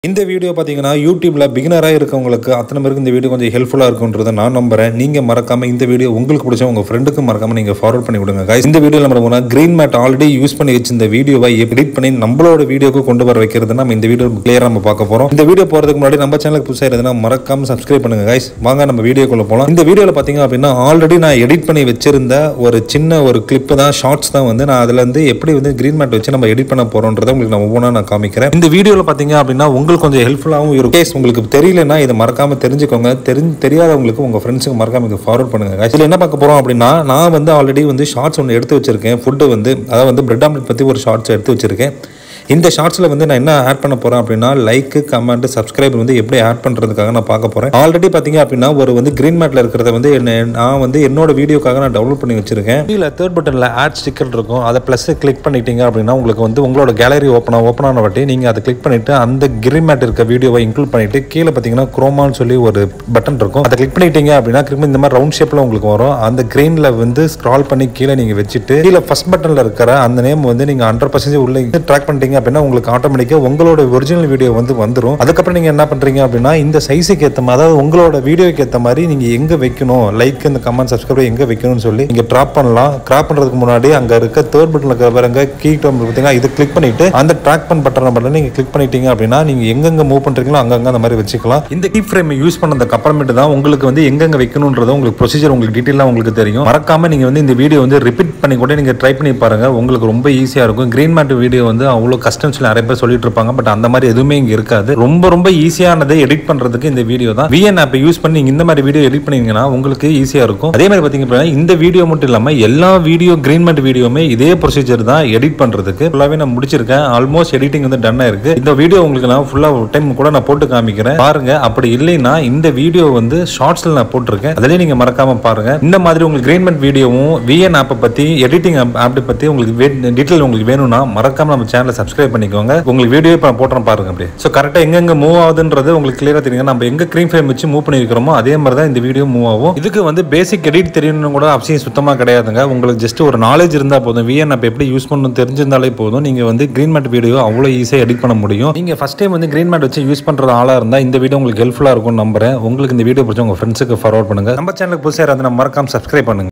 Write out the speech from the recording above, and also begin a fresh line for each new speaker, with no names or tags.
இந்த வீடியோ பார்த்தீங்கன்னா யூடியூப்ல பிகினராக இருக்கவங்களுக்கு அத்தனை பேருக்கு இந்த வீடியோ கொஞ்சம் ஹெல்ப்ஃபுல்லாக இருக்குன்றதை நான் நம்புறேன் நீங்கள் மறக்காம இந்த வீடியோ உங்களுக்கு பிடிச்ச உங்கள் ஃப்ரெண்டுக்கு மறக்காம நீங்கள் ஃபார்வர்ட் பண்ணி விடுங்க guys. இந்த வீடியோவில் நம்ம போனால் க்ரீன் மேட் ஆல்ரெடி யூஸ் பண்ணி வச்சிருந்த வீடியோவை எடிட் பண்ணி நம்மளோட வீடியோக்கு கொண்டு வர வைக்கிறது நம்ம இந்த வீடியோ கிளியராக நம்ம பார்க்க போகிறோம் இந்த வீடியோ போகிறதுக்கு முன்னாடி நம்ம சேனலுக்கு புதுசாக இருந்ததுன்னா மறக்காம சப்ஸ்கிரைப் பண்ணுங்க guys. வாங்க நம்ம வீடியோக்குள்ள போகலாம் இந்த வீடியோவில் பார்த்தீங்க அப்படின்னா ஆல்ரெடி நான் எடிட் பண்ணி வச்சிருந்த ஒரு சின்ன ஒரு கிளிப்பு தான் ஷார்ட்ஸ் தான் வந்து நான் அதில் வந்து எப்படி வந்து க்ரீன் மேட் வச்சு நம்ம எடிட் பண்ண போகிறோன்றதை உங்களுக்கு நான் ஒவ்வொன்றா நான் காமிக்கிறேன் இந்த வீடியோவில் பார்த்தீங்க அப்படின்னா உங்களுக்கு கொஞ்சம் ஹெல்ப்ஃபுல்லாகவும் இருக்கும் கேஸ் உங்களுக்கு தெரியலனா இதை மறக்காம தெரிஞ்சுக்கோங்க தெரிஞ்சு தெரியாதவங்களுக்கு உங்கள் ஃப்ரெண்ட்ஸுக்கு மறக்காம இதை ஃபார்வர்ட் பண்ணுங்க guys. இதுல என்ன பார்க்க போகிறோம் அப்படின்னா நான் வந்து ஆல்ரெடி வந்து ஷார்ட்ஸ் ஒன்று எடுத்து வச்சிருக்கேன் ஃபுட்டு வந்து அதாவது வந்து பிரெட் ஆம்லெட் பற்றி ஒரு ஷார்ட்ஸ் எடுத்து வச்சிருக்கேன் இந்த ஷார்ட்ஸில் வந்து நான் என்ன ஆட் பண்ண போகிறேன் அப்படின்னா லைக் கமெண்ட் சப்ஸ்கிரைப் வந்து எப்படி ஆட் பண்ணுறதுக்காக நான் பார்க்க போகிறேன் ஆல்ரெடி பார்த்தீங்க அப்படின்னா ஒரு வந்து க்ரீன் மேட்டில் இருக்கிறத வந்து என்ன நான் வந்து என்னோட வீடியோக்காக நான் டவுன்லோட் பண்ணி வச்சிருக்கேன் கீழே தேர்ட் பட்டனில் ஆட் ஸ்டிக்கர் இருக்கும் அதை ப்ளஸ் கிளிக் பண்ணிட்டீங்க அப்படின்னா உங்களுக்கு வந்து உங்களோட கேலரி ஓப்பன் ஓப்பன் ஆன வாட்டி நீங்கள் அதை கிளிக் பண்ணிட்டு அந்த கிரீன் மேட் இருக்க வீடியோவை இன்க்ளூட் பண்ணிட்டு கீழே பார்த்தீங்கன்னா குரோமான்னு சொல்லி ஒரு பட்டன் இருக்கும் அதை கிளிக் பண்ணிட்டீங்க அப்படின்னா திரும்ப இந்த மாதிரி ரவுண்ட் ஷேப்பில் உங்களுக்கு வரும் அந்த கிரீனில் வந்து ஸ்க்ரால் பண்ணி கீழே நீங்கள் வச்சுட்டு கீழே ஃபர்ஸ்ட் பட்டனில் இருக்கிற அந்த நேம் வந்து நீங்கள் ஹண்ட்ரட் பர்சன்டேஜ் உள்ள ட்ராக் பண்ணிட்டீங்க அப்படின்னா உங்களுக்கு ஆட்டோமேட்டிக்காக உங்களோட ஒரிஜினல் வீடியோ வந்து வந்துடும் அதுக்கப்புறம் நீங்கள் என்ன பண்ணுறீங்க அப்படின்னா இந்த சைஸுக்கு ஏற்ற மாதிரி அதாவது உங்களோட வீடியோக்கு ஏற்ற மாதிரி நீங்கள் எங்கே வைக்கணும் லைக் இந்த கமெண்ட் சப்ஸ்கிரைப் எங்கே வைக்கணும்னு சொல்லி நீங்கள் ட்ராப் பண்ணலாம் ட்ராப் பண்ணுறதுக்கு முன்னாடி அங்கே இருக்க தேர்ட் பட்டனில் இருக்கிற பாருங்க கீ டோம் பார்த்தீங்கன்னா இது கிளிக் பண்ணிட்டு அந்த ட்ராக் பண்ண பட்டனை பட்டன் நீங்கள் கிளிக் பண்ணிட்டீங்க அப்படின்னா நீங்கள் எங்கெங்க மூவ் பண்ணுறீங்களோ அங்கங்க அந்த மாதிரி வச்சுக்கலாம் இந்த கீ ஃப்ரேம் யூஸ் பண்ணதுக்கு அப்புறமேட்டு தான் உங்களுக்கு வந்து எங்கெங்க வைக்கணுன்றது உங்களுக்கு ப்ரொசீஜர் உங்களுக்கு டீட்டெயிலாக உங்களுக்கு தெரியும் மறக்காம நீங்கள் வந்து இந்த வீடியோ வந்து ரிப்பீட் பண்ணி கூட நீங்கள் ட்ரை பண்ணி பாருங்க உங்களுக்கு ரொம்ப ஈஸியாக இருக்கும் கிரீன் மேட் வீடியோ வந்து அவ்வளோ கஷ்டம் சொல்லி நிறைய பேர் சொல்லிட்டு இருப்பாங்க பட் அந்த மாதிரி எதுவுமே இங்கே இருக்காது ரொம்ப ரொம்ப ஈஸியானதை எடிட் பண்ணுறதுக்கு இந்த வீடியோ தான் விஎன் ஆப் யூஸ் பண்ணி நீங்க இந்த மாதிரி வீடியோ எடிட் பண்ணீங்கன்னா உங்களுக்கு ஈஸியாக இருக்கும் அதே மாதிரி பார்த்தீங்க அப்படின்னா இந்த வீடியோ மட்டும் இல்லாமல் எல்லா வீடியோ கிரீன் மேட் வீடியோவுமே இதே ப்ரொசீஜர் தான் எடிட் பண்ணுறதுக்கு ஃபுல்லாகவே நான் முடிச்சிருக்கேன் ஆல்மோஸ்ட் எடிட்டிங் வந்து டன் ஆயிருக்கு இந்த வீடியோ உங்களுக்கு நான் ஃபுல்லாக ஒரு டைம் கூட நான் போட்டு காமிக்கிறேன் பாருங்க அப்படி இல்லைன்னா இந்த வீடியோ வந்து ஷார்ட்ஸ்ல நான் போட்டிருக்கேன் அதிலே நீங்க மறக்காம பாருங்க இந்த மாதிரி உங்களுக்கு கிரீன் மேட் வீடியோவும் விஎன் ஆப்பை பத்தி எடிட்டிங் ஆப் பத்தி உங்களுக்கு டீட்டெயில் உங்களுக்கு வேணும்னா மறக்காம நம்ம சேனலை சப்ஸ்கிரைப் பண்ணிக்கோங்க உங்களுக்கு வீடியோ இப்போ நான் போட்டுறேன் பாருங்க அப்படியே ஸோ கரெக்டாக எங்கெங்க மூவ் ஆகுதுன்றது உங்களுக்கு கிளியராக தெரியுங்க நம்ம எங்க க்ரீன் ஃப்ரேம் வச்சு மூவ் பண்ணியிருக்கிறோமோ அதே மாதிரி தான் இந்த வீடியோ மூவ் ஆகும் இதுக்கு வந்து பேசிக் எடிட் தெரியணும்னு கூட அவசியம் சுத்தமாக கிடையாதுங்க உங்களுக்கு ஜஸ்ட் ஒரு நாலேஜ் இருந்தால் போதும் விஎன் ஆப் எப்படி யூஸ் பண்ணணும் தெரிஞ்சிருந்தாலே போதும் நீங்கள் வந்து கிரீன் மேட் வீடியோ அவ்வளோ ஈஸியாக எடிட் பண்ண முடியும் நீங்கள் ஃபஸ்ட் டைம் வந்து கிரீன் மேட் வச்சு யூஸ் பண்ணுறது ஆளாக இருந்தால் இந்த வீடியோ உங்களுக்கு ஹெல்ப்ஃபுல்லாக இருக்கும்னு நம்புறேன் உங்களுக்கு இந்த வீடியோ பிடிச்ச உங்கள் ஃப்ரெண்ட்ஸுக்கு ஃபார்வர்ட் பண்ணுங்க நம்ம சேனலுக்கு புதுசாக இருந்து மறக்காம சப்ஸ்கிரைப் பண்ணுங்க